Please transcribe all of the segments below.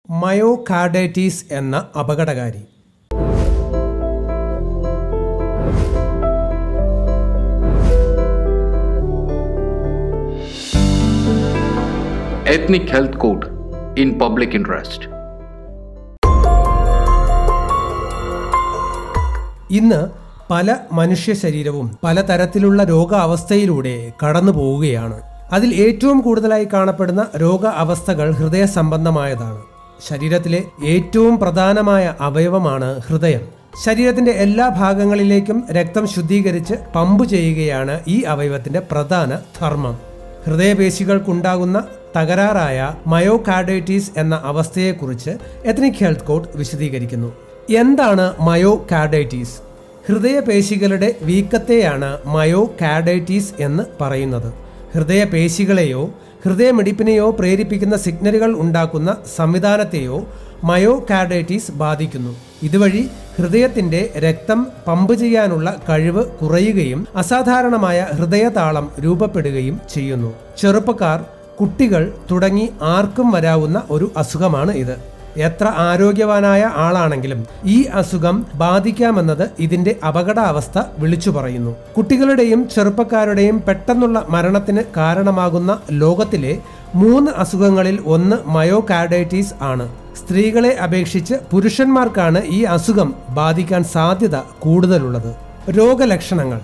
മയോകാർഡൈറ്റീസ് എന്ന അപകടകാരി Ethnic Health Code in Public Interest. ഇന്ന് പല മനുഷ്യ ശരീരവും പലതരത്തിലുള്ള രോഗാവസ്ഥയിലൂടെ കടന്നു പോവുകയാണ് അതിൽ ഏറ്റവും കൂടുതലായി കാണപ്പെടുന്ന രോഗ അവസ്ഥകൾ ഹൃദയ സംബന്ധമായതാണ് ശരീരത്തിലെ ഏറ്റവും പ്രധാനമായ അവയവമാണ് ഹൃദയം ശരീരത്തിന്റെ എല്ലാ ഭാഗങ്ങളിലേക്കും രക്തം ശുദ്ധീകരിച്ച് പമ്പ് ചെയ്യുകയാണ് ഈ അവയവത്തിന്റെ പ്രധാന ധർമ്മം ഹൃദയപേശികൾക്കുണ്ടാകുന്ന തകരാറായ മയോകാർഡൈറ്റീസ് എന്ന അവസ്ഥയെക്കുറിച്ച് എത്നിക് ഹെൽത്ത് കോഡ് വിശദീകരിക്കുന്നു എന്താണ് മയോകാർഡൈറ്റീസ് ഹൃദയപേശികളുടെ വീക്കത്തെയാണ് മയോകാർഡൈറ്റീസ് എന്ന് പറയുന്നത് ഹൃദയപേശികളെയോ ഹൃദയമിടിപ്പിനെയോ പ്രേരിപ്പിക്കുന്ന സിഗ്നലുകൾ ഉണ്ടാക്കുന്ന സംവിധാനത്തെയോ മയോകാർഡൈറ്റീസ് ബാധിക്കുന്നു ഇതുവഴി ഹൃദയത്തിന്റെ രക്തം പമ്പ് ചെയ്യാനുള്ള കഴിവ് കുറയുകയും അസാധാരണമായ ഹൃദയതാളം രൂപപ്പെടുകയും ചെയ്യുന്നു ചെറുപ്പക്കാർ കുട്ടികൾ തുടങ്ങി ആർക്കും വരാവുന്ന ഒരു അസുഖമാണ് ഇത് എത്ര ആരോഗ്യവാനായ ആളാണെങ്കിലും ഈ അസുഖം ബാധിക്കാമെന്നത് ഇതിന്റെ അപകടാവസ്ഥ വിളിച്ചു പറയുന്നു കുട്ടികളുടെയും ചെറുപ്പക്കാരുടെയും പെട്ടെന്നുള്ള മരണത്തിന് കാരണമാകുന്ന ലോകത്തിലെ മൂന്ന് അസുഖങ്ങളിൽ ഒന്ന് മയോകാർഡൈറ്റീസ് ആണ് സ്ത്രീകളെ അപേക്ഷിച്ച് പുരുഷന്മാർക്കാണ് ഈ അസുഖം ബാധിക്കാൻ സാധ്യത കൂടുതലുള്ളത് രോഗലക്ഷണങ്ങൾ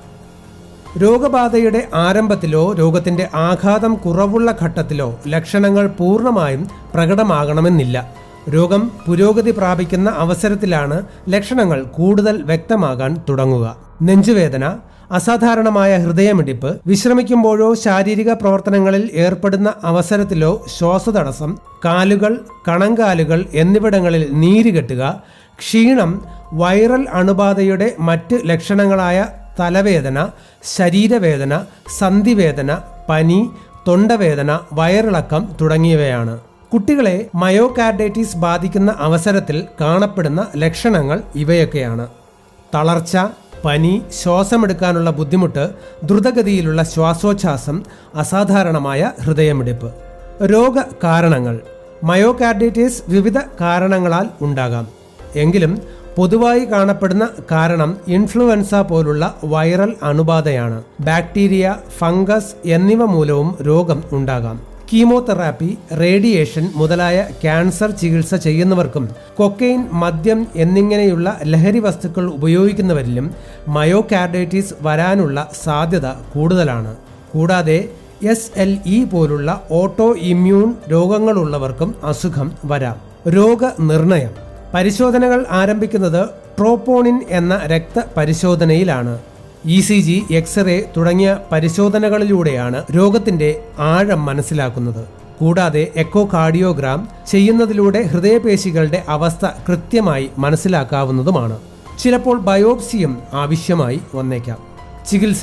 രോഗബാധയുടെ ആരംഭത്തിലോ രോഗത്തിന്റെ ആഘാതം കുറവുള്ള ഘട്ടത്തിലോ ലക്ഷണങ്ങൾ പൂർണ്ണമായും പ്രകടമാകണമെന്നില്ല രോഗം പുരോഗതി പ്രാപിക്കുന്ന അവസരത്തിലാണ് ലക്ഷണങ്ങൾ കൂടുതൽ വ്യക്തമാകാൻ തുടങ്ങുക നെഞ്ചുവേദന അസാധാരണമായ ഹൃദയമിടിപ്പ് വിശ്രമിക്കുമ്പോഴോ ശാരീരിക പ്രവർത്തനങ്ങളിൽ ഏർപ്പെടുന്ന അവസരത്തിലോ ശ്വാസതടസ്സം കാലുകൾ കണങ്കാലുകൾ എന്നിവിടങ്ങളിൽ നീരുകെട്ടുക ക്ഷീണം വൈറൽ അണുബാധയുടെ മറ്റ് ലക്ഷണങ്ങളായ തലവേദന ശരീരവേദന സന്ധിവേദന പനി തൊണ്ടവേദന വയറിളക്കം തുടങ്ങിയവയാണ് കുട്ടികളെ മയോകാർഡൈറ്റിസ് ബാധിക്കുന്ന അവസരത്തിൽ കാണപ്പെടുന്ന ലക്ഷണങ്ങൾ ഇവയൊക്കെയാണ് തളർച്ച പനി ശ്വാസമെടുക്കാനുള്ള ബുദ്ധിമുട്ട് ദ്രുതഗതിയിലുള്ള ശ്വാസോച്ഛ്വാസം അസാധാരണമായ ഹൃദയമിടിപ്പ് രോഗ കാരണങ്ങൾ മയോകാർഡൈറ്റിസ് വിവിധ കാരണങ്ങളാൽ ഉണ്ടാകാം എങ്കിലും പൊതുവായി കാണപ്പെടുന്ന കാരണം ഇൻഫ്ലുവൻസ പോലുള്ള വൈറൽ അണുബാധയാണ് ബാക്ടീരിയ ഫംഗസ് എന്നിവ മൂലവും രോഗം ഉണ്ടാകാം കീമോതെറാപ്പി റേഡിയേഷൻ മുതലായ ക്യാൻസർ ചികിത്സ ചെയ്യുന്നവർക്കും കൊക്കൈൻ മദ്യം എന്നിങ്ങനെയുള്ള ലഹരി വസ്തുക്കൾ ഉപയോഗിക്കുന്നവരിലും മയോകാർഡൈറ്റിസ് വരാനുള്ള സാധ്യത കൂടുതലാണ് കൂടാതെ എസ് എൽ ഇ പോലുള്ള ഓട്ടോ ഇമ്മ്യൂൺ രോഗങ്ങളുള്ളവർക്കും അസുഖം വരാം രോഗനിർണയം പരിശോധനകൾ ആരംഭിക്കുന്നത് ട്രോപ്പോണിൻ എന്ന രക്തപരിശോധനയിലാണ് ഇ സി ജി എക്സ്റേ തുടങ്ങിയ പരിശോധനകളിലൂടെയാണ് രോഗത്തിന്റെ ആഴം മനസ്സിലാക്കുന്നത് കൂടാതെ എക്കോ കാർഡിയോഗ്രാം ചെയ്യുന്നതിലൂടെ ഹൃദയപേശികളുടെ അവസ്ഥ കൃത്യമായി മനസ്സിലാക്കാവുന്നതുമാണ് ചിലപ്പോൾ ബയോപ്സിയും ആവശ്യമായി വന്നേക്കാം ചികിത്സ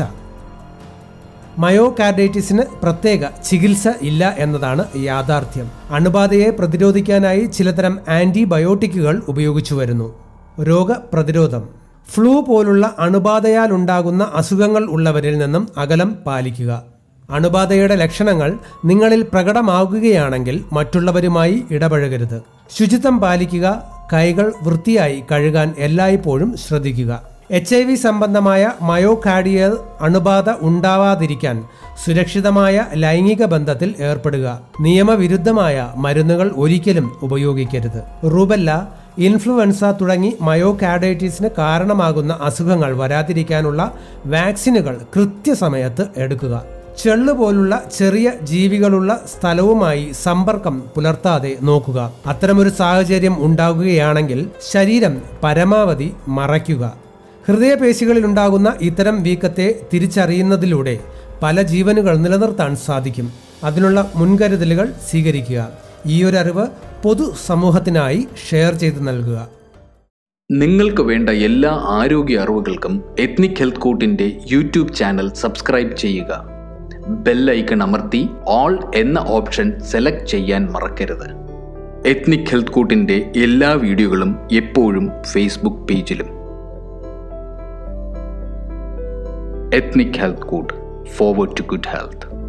മയോകാർഡൈറ്റിസിന് പ്രത്യേക ചികിത്സ ഇല്ല എന്നതാണ് യാഥാർത്ഥ്യം അണുബാധയെ പ്രതിരോധിക്കാനായി ചിലതരം ആന്റിബയോട്ടിക്കുകൾ ഉപയോഗിച്ചു വരുന്നു രോഗപ്രതിരോധം ഫ്ലൂ പോലുള്ള അണുബാധയാൽ ഉണ്ടാകുന്ന അസുഖങ്ങൾ ഉള്ളവരിൽ നിന്നും അകലം പാലിക്കുക അണുബാധയുടെ ലക്ഷണങ്ങൾ നിങ്ങളിൽ പ്രകടമാകുകയാണെങ്കിൽ മറ്റുള്ളവരുമായി ഇടപഴകരുത് ശുചിത്വം പാലിക്കുക കൈകൾ വൃത്തിയായി കഴുകാൻ എല്ലായ്പ്പോഴും ശ്രദ്ധിക്കുക എച്ച് ഐ വി സംബന്ധമായ മയോകാർഡിയൽ അണുബാധ ഉണ്ടാവാതിരിക്കാൻ സുരക്ഷിതമായ ലൈംഗിക ബന്ധത്തിൽ ഏർപ്പെടുക നിയമവിരുദ്ധമായ മരുന്നുകൾ ഒരിക്കലും ഉപയോഗിക്കരുത് റുബല്ല ഇൻഫ്ലുവൻസ തുടങ്ങി മയോകാർഡൈറ്റിസിന് കാരണമാകുന്ന അസുഖങ്ങൾ വരാതിരിക്കാനുള്ള വാക്സിനുകൾ കൃത്യസമയത്ത് എടുക്കുക ചെള്ളു പോലുള്ള ചെറിയ ജീവികളുള്ള സ്ഥലവുമായി സമ്പർക്കം പുലർത്താതെ നോക്കുക അത്തരമൊരു സാഹചര്യം ഉണ്ടാകുകയാണെങ്കിൽ ശരീരം പരമാവധി മറയ്ക്കുക ഹൃദയപേശികളിൽ ഉണ്ടാകുന്ന ഇത്തരം വീക്കത്തെ തിരിച്ചറിയുന്നതിലൂടെ പല ജീവനുകൾ നിലനിർത്താൻ സാധിക്കും അതിനുള്ള മുൻകരുതലുകൾ സ്വീകരിക്കുക ഈ ഒരു അറിവ് പൊതു സമൂഹത്തിനായി ഷെയർ ചെയ്ത് നൽകുക നിങ്ങൾക്ക് വേണ്ട എല്ലാ ആരോഗ്യ അറിവുകൾക്കും എത്നിക് ഹെൽത്ത് കോട്ടിൻ്റെ യൂട്യൂബ് ചാനൽ സബ്സ്ക്രൈബ് ചെയ്യുക ബെല്ലൈക്കൺ അമർത്തി ഓൾ എന്ന ഓപ്ഷൻ സെലക്ട് ചെയ്യാൻ മറക്കരുത് എത്നിക് ഹെൽത്ത് കോട്ടിൻ്റെ എല്ലാ വീഡിയോകളും എപ്പോഴും ഫേസ്ബുക്ക് പേജിലും ethnic health code forward to good health